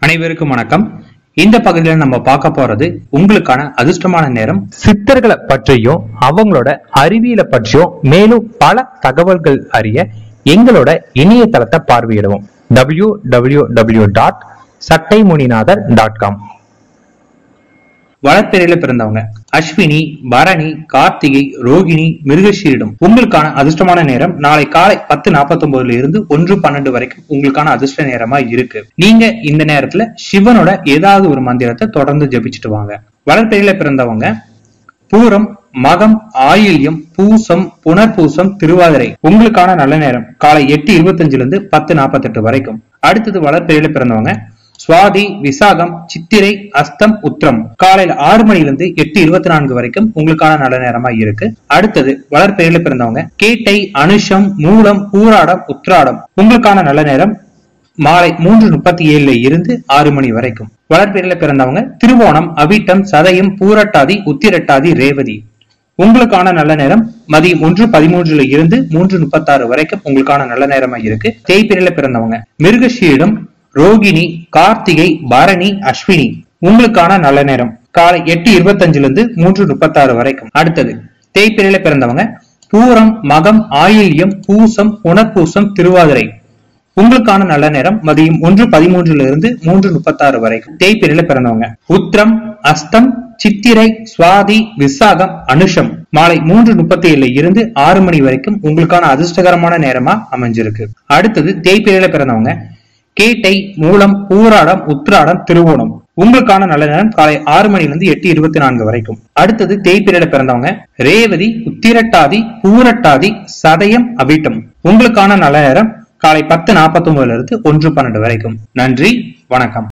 அனைவருக்கும் வணக்கம் இந்த பகுதியில நம்ம பார்க்க போறது உங்களுக்கான அதிர்ஷ்டமான நேரம் சித்தர்களை பற்றியும் அவங்களோட அறிவியலை பற்றியும் மேலும் பல தகவல்கள் அறிய எங்களோட இணையதளத்தை பார்வையிடுவோம் W W W dot Sattaimuninathar dot com வளர்ப்பிறையில பிறந்தவங்க அஸ்வினி பரணி கார்த்திகை ரோகிணி மிருகஷீரிடம் உங்களுக்கான அதிர்ஷ்டமான நேரம் நாளை காலை பத்து நாற்பத்தி இருந்து ஒன்று பன்னெண்டு வரைக்கும் உங்களுக்கான அதிர்ஷ்ட நேரமா இருக்கு நீங்க இந்த நேரத்துல சிவனோட ஏதாவது ஒரு மந்திரத்தை தொடர்ந்து ஜெபிச்சுட்டு வாங்க வளர்ப்பிறையில பிறந்தவங்க பூரம் மகம் ஆயில்யம் பூசம் புனர்பூசம் திருவாதிரை உங்களுக்கான நல்ல நேரம் காலை எட்டு இருபத்தஞ்சுல இருந்து பத்து நாற்பத்தெட்டு வரைக்கும் அடுத்தது வளர்ப்பிறையில பிறந்தவங்க சுவாதி விசாகம் சித்திரை அஸ்தம் உத்திரம் காலையில ஆறு மணில இருந்து எட்டு இருபத்தி நான்கு வரைக்கும் உங்களுக்கான நல்ல நேரமா இருக்கு அடுத்தது வளர்ப்பெயர்ல பிறந்தவங்க கேட்டை அனுஷம் மூலம் பூராடம் உத்ராடம் உங்களுக்கான நல்ல நேரம் மாலை மூன்று முப்பத்தி ஏழுல இருந்து ஆறு மணி வரைக்கும் வளர்ப்பெயர்ல பிறந்தவங்க திருவோணம் அவிட்டம் சதயம் பூரட்டாதி உத்திரட்டாதி ரேவதி உங்களுக்கான நல்ல நேரம் மதியம் ஒன்று பதிமூன்றுல இருந்து மூன்று முப்பத்தாறு வரைக்கும் உங்களுக்கான நல்ல நேரமா இருக்கு தேய்பிரையில பிறந்தவங்க மிருகஷீடம் ரோகிணி கார்த்திகை பரணி அஸ்வினி உங்களுக்கான நல்ல நேரம் காலை எட்டு இருபத்தஞ்சுல இருந்து மூன்று முப்பத்தாறு வரைக்கும் அடுத்தது தேய்பிரையில பிறந்தவங்க பூரம் மகம் ஆயில்யம் பூசம் புனர்பூசம் திருவாதிரை உங்களுக்கான நல்ல நேரம் மதியம் ஒன்று பதிமூன்றுல இருந்து மூன்று முப்பத்தாறு வரைக்கும் தேய்பிரையில பிறந்தவங்க உத்திரம் அஸ்தம் சித்திரை சுவாதி விசாகம் அனுஷம் மாலை மூன்று முப்பத்தி ஏழுல இருந்து ஆறு மணி வரைக்கும் உங்களுக்கான அதிர்ஷ்டகரமான நேரமா அமைஞ்சிருக்கு அடுத்தது தேய்பிரையில பிறந்தவங்க கேட்டை மூலம் பூராடம் உத்திராடம் திருவோணம் உங்களுக்கான நல்ல நேரம் காலை ஆறு மணில இருந்து எட்டு இருபத்தி நான்கு வரைக்கும் அடுத்தது தேய்பிரையில பிறந்தவங்க ரேவதி உத்திரட்டாதி பூரட்டாதி சதயம் அவிட்டம் உங்களுக்கான நல்ல நேரம் காலை பத்து நாற்பத்தி ஒன்பதுல இருந்து ஒன்று பன்னெண்டு வரைக்கும் நன்றி வணக்கம்